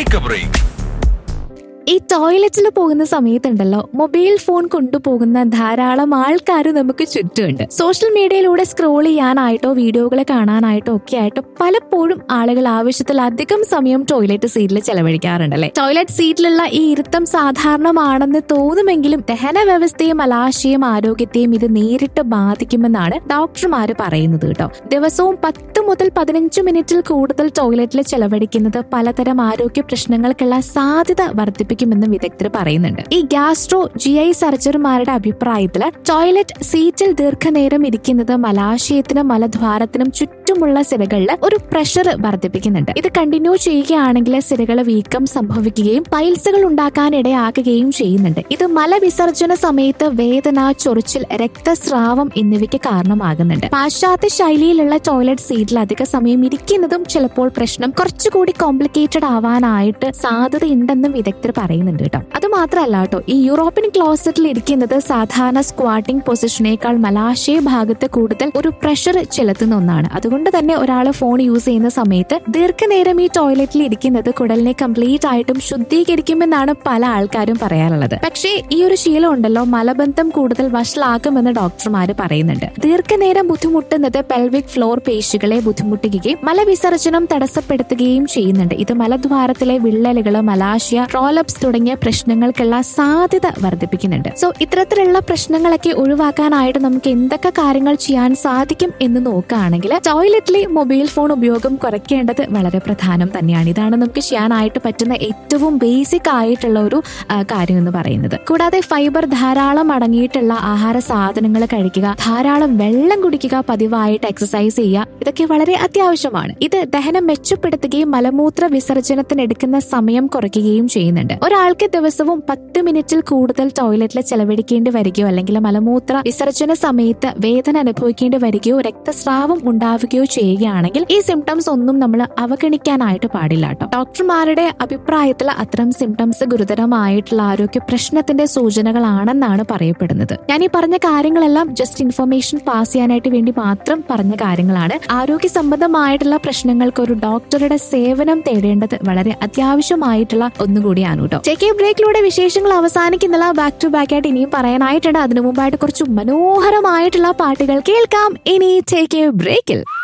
take A break ഈ ടോയ്ലറ്റിൽ പോകുന്ന സമയത്തുണ്ടല്ലോ മൊബൈൽ ഫോൺ കൊണ്ടുപോകുന്ന ധാരാളം ആൾക്കാർ നമുക്ക് ചുറ്റുമുണ്ട് സോഷ്യൽ മീഡിയയിലൂടെ സ്ക്രോൾ ചെയ്യാനായിട്ടോ വീഡിയോകൾ കാണാനായിട്ടോ ഒക്കെ ആയിട്ടോ പലപ്പോഴും ആളുകൾ ആവശ്യത്തിലധികം സമയം ടോയ്ലറ്റ് സീറ്റിൽ ചെലവഴിക്കാറുണ്ടല്ലേ ടോയ്ലറ്റ് സീറ്റിലുള്ള ഈ ഇരുത്തം സാധാരണമാണെന്ന് തോന്നുമെങ്കിലും ദഹന വ്യവസ്ഥയും മലാശയും ആരോഗ്യത്തെയും ഇത് നേരിട്ട് ബാധിക്കുമെന്നാണ് ഡോക്ടർമാര് പറയുന്നത് കേട്ടോ ദിവസവും പത്ത് മുതൽ പതിനഞ്ച് മിനിറ്റിൽ കൂടുതൽ ടോയ്ലറ്റിൽ ചെലവഴിക്കുന്നത് പലതരം ആരോഗ്യ പ്രശ്നങ്ങൾക്കുള്ള സാധ്യത വർദ്ധിപ്പിക്കുമെന്ന് വിദഗ്ധർ പറയുന്നുണ്ട് ഈ ഗ്യാസ്ട്രോ ജി ഐ സർജറിമാരുടെ അഭിപ്രായത്തിൽ ടോയ്ലറ്റ് സീറ്റിൽ ദീർഘനേരം ഇരിക്കുന്നത് മലാശയത്തിനും മലദ്വാരത്തിനും ചുറ്റുമുള്ള സിരകളിൽ ഒരു പ്രഷർ വർദ്ധിപ്പിക്കുന്നുണ്ട് ഇത് കണ്ടിന്യൂ ചെയ്യുകയാണെങ്കിൽ സിരകൾ വീക്കം സംഭവിക്കുകയും പൈൽസുകൾ ഉണ്ടാക്കാൻ ഇടയാക്കുകയും ചെയ്യുന്നുണ്ട് ഇത് മലവിസർജന സമയത്ത് വേദന ചൊറിച്ചിൽ രക്തസ്രാവം എന്നിവയ്ക്ക് കാരണമാകുന്നുണ്ട് പാശ്ചാത്യ ശൈലിയിലുള്ള ടോയ്ലറ്റ് സീറ്റിൽ അധിക സമയം ഇരിക്കുന്നതും ചിലപ്പോൾ പ്രശ്നം കുറച്ചുകൂടി കോംപ്ലിക്കേറ്റഡ് ആവാനായിട്ട് സാധ്യതയുണ്ടെന്നും വിദഗ്ധർ പറയുന്നുണ്ട് കേട്ടോ അത് മാത്രമല്ല കേട്ടോ ഈ യൂറോപ്യൻ ക്ലോസറ്റിൽ ഇരിക്കുന്നത് സാധാരണ സ്ക്വാട്ടിംഗ് പൊസിഷനേക്കാൾ മലാശയ ഭാഗത്ത് കൂടുതൽ ഒരു പ്രഷർ ചെലുത്തുന്ന ഒന്നാണ് അതുകൊണ്ട് തന്നെ ഒരാൾ ഫോൺ യൂസ് ചെയ്യുന്ന സമയത്ത് ദീർഘനേരം ഈ ടോയ്ലറ്റിൽ ഇരിക്കുന്നത് കുടലിനെ കംപ്ലീറ്റ് ആയിട്ടും ശുദ്ധീകരിക്കുമെന്നാണ് പല ആൾക്കാരും പറയാറുള്ളത് പക്ഷേ ഈ ഒരു ശീലം ഉണ്ടല്ലോ മലബന്ധം കൂടുതൽ വഷളാക്കുമെന്ന് ഡോക്ടർമാര് പറയുന്നുണ്ട് ദീർഘനേരം ബുദ്ധിമുട്ടുന്നത് പെൽവിക് ഫ്ലോർ പേശികളെ ബുദ്ധിമുട്ടിക്കുകയും മലവിസർജനം തടസ്സപ്പെടുത്തുകയും ചെയ്യുന്നുണ്ട് ഇത് മലദ്വാരത്തിലെ വിള്ളലുകൾ മലാശയ ട്രോലപ്സ് തുടങ്ങിയ പ്രശ്നങ്ങൾക്കുള്ള സാധ്യത വർദ്ധിപ്പിക്കുന്നുണ്ട് സോ ഇത്തരത്തിലുള്ള പ്രശ്നങ്ങളൊക്കെ ഒഴിവാക്കാനായിട്ട് നമുക്ക് എന്തൊക്കെ കാര്യങ്ങൾ ചെയ്യാൻ സാധിക്കും എന്ന് നോക്കുകയാണെങ്കിൽ ടോയ്ലറ്റിലെ മൊബൈൽ ഫോൺ ഉപയോഗം കുറയ്ക്കേണ്ടത് വളരെ പ്രധാനം തന്നെയാണ് ഇതാണ് നമുക്ക് ചെയ്യാനായിട്ട് പറ്റുന്ന ഏറ്റവും ബേസിക് ആയിട്ടുള്ള ഒരു ആ, കാര്യം എന്ന് പറയുന്നത് കൂടാതെ ഫൈബർ ധാരാളം അടങ്ങിയിട്ടുള്ള ആഹാര സാധനങ്ങൾ കഴിക്കുക ധാരാളം വെള്ളം കുടിക്കുക പതിവായിട്ട് എക്സസൈസ് ചെയ്യുക ഇതൊക്കെ വളരെ അത്യാവശ്യമാണ് ഇത് ദഹനം മെച്ചപ്പെടുത്തുകയും മലമൂത്ര വിസർജനത്തിന് എടുക്കുന്ന സമയം കുറയ്ക്കുകയും ചെയ്യുന്നുണ്ട് ഒരാൾക്ക് ദിവസവും പത്ത് മിനിറ്റിൽ കൂടുതൽ ടോയ്ലറ്റിൽ ചെലവഴിക്കേണ്ടി വരികയോ അല്ലെങ്കിൽ മലമൂത്ര വിസർജന സമയത്ത് വേദന അനുഭവിക്കേണ്ടി വരികയോ രക്തസ്രാവം ഉണ്ടാവുകയോ ചെയ്യുകയാണെങ്കിൽ ഈ സിംറ്റംസ് ഒന്നും നമ്മൾ അവഗണിക്കാനായിട്ട് പാടില്ല കേട്ടോ ഡോക്ടർമാരുടെ അഭിപ്രായത്തിൽ അത്തരം സിംറ്റംസ് ഗുരുതരമായിട്ടുള്ള ആരോഗ്യ പ്രശ്നത്തിന്റെ സൂചനകളാണെന്നാണ് പറയപ്പെടുന്നത് ഞാൻ ഈ പറഞ്ഞ കാര്യങ്ങളെല്ലാം ജസ്റ്റ് ഇൻഫർമേഷൻ പാസ് ചെയ്യാനായിട്ട് വേണ്ടി മാത്രം പറഞ്ഞ കാര്യങ്ങളാണ് ആരോഗ്യ സംബന്ധമായിട്ടുള്ള പ്രശ്നങ്ങൾക്ക് ഒരു ഡോക്ടറുടെ സേവനം തേടേണ്ടത് വളരെ അത്യാവശ്യമായിട്ടുള്ള ഒന്നുകൂടിയാണ് കേട്ടോ ടേക്ക് എ ബ്രേക്കിലൂടെ വിശേഷങ്ങൾ അവസാനിക്കുന്നില്ല ബാക്ക് ടു ബാക്ക് ആയിട്ട് ഇനിയും പറയാനായിട്ടുണ്ട് അതിനു മുമ്പായിട്ട് കുറച്ച് മനോഹരമായിട്ടുള്ള പാട്ടുകൾ കേൾക്കാം ഇനി ടേക്ക് എ ബ്രേക്കിൽ